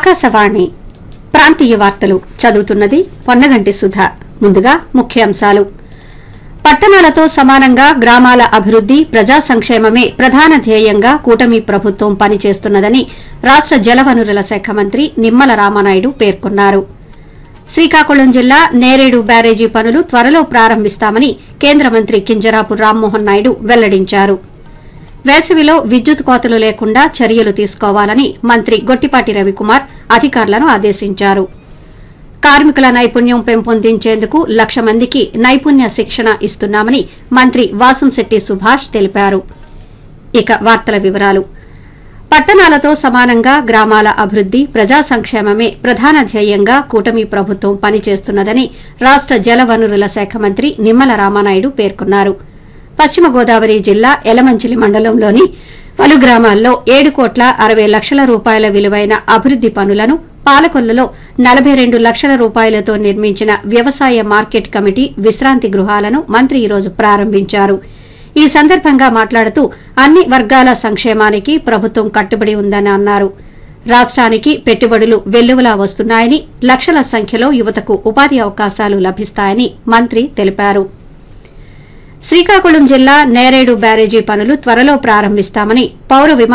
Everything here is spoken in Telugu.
ఆకాశవాణి ప్రాంతీయ వార్తలు చదువుతున్నది పొన్నగంటి సుధ ముందుగా ముఖ్యాంశాలు పట్టణాలతో సమానంగా గ్రామాల అభివృద్ది ప్రజా సంక్షేమమే ప్రధాన ధ్యేయంగా కూటమి ప్రభుత్వం పనిచేస్తున్నదని రాష్ట జలవనరుల శాఖ మంత్రి నిమ్మల రామానాయుడు పేర్కొన్నారు శ్రీకాకుళం జిల్లా నేరేడు బ్యారేజీ పనులు త్వరలో ప్రారంభిస్తామని కేంద్ర మంత్రి కింజరాపు రామ్మోహన్ నాయుడు వెల్లడించారు వేసవిలో విద్యుత్ కోతలు లేకుండా చర్యలు తీసుకోవాలని మంత్రి గొట్టిపాటి రవికుమార్ అధికారులను ఆదేశించారు కార్మికుల నైపుణ్యం పెంపొందించేందుకు లక్ష మందికి నైపుణ్య శిక్షణ ఇస్తున్నామని మంత్రి వాసంశెట్టి సుభాష్ తెలిపారు ఇక వార్తల వివరాలు పట్టణాలతో సమానంగా గ్రామాల అభివృద్ది ప్రజా సంక్షేమమే ప్రధాన ధ్యేయంగా కూటమి ప్రభుత్వం పనిచేస్తున్నదని రాష్ట జలవనరుల శాఖ మంత్రి నిమ్మల రామానాయుడు పేర్కొన్నారు పశ్చిమ గోదావరి జిల్లా ఎలమంచిలి మండలంలోని పలు గ్రామాల్లో ఏడు కోట్ల అరవై లక్షల రూపాయల విలువైన అభివృద్ది పనులను పాలకొల్లులో నలభై రెండు లక్షల రూపాయలతో నిర్మించిన వ్యవసాయ మార్కెట్ కమిటీ విశ్రాంతి గృహాలను మంత్రి ఈరోజు ప్రారంభించారు ఈ సందర్భంగా మాట్లాడుతూ అన్ని వర్గాల సంక్షేమానికి ప్రభుత్వం కట్టుబడి ఉందని అన్నారు రాష్ట్రానికి పెట్టుబడులు వెల్లువలా వస్తున్నాయని లక్షల సంఖ్యలో యువతకు ఉపాధి అవకాశాలు లభిస్తాయని మంత్రి తెలిపారు శ్రీకాకుళం జిల్లా నేరేడు బ్యారేజీ పనులు త్వరలో ప్రారంభిస్తామని పౌర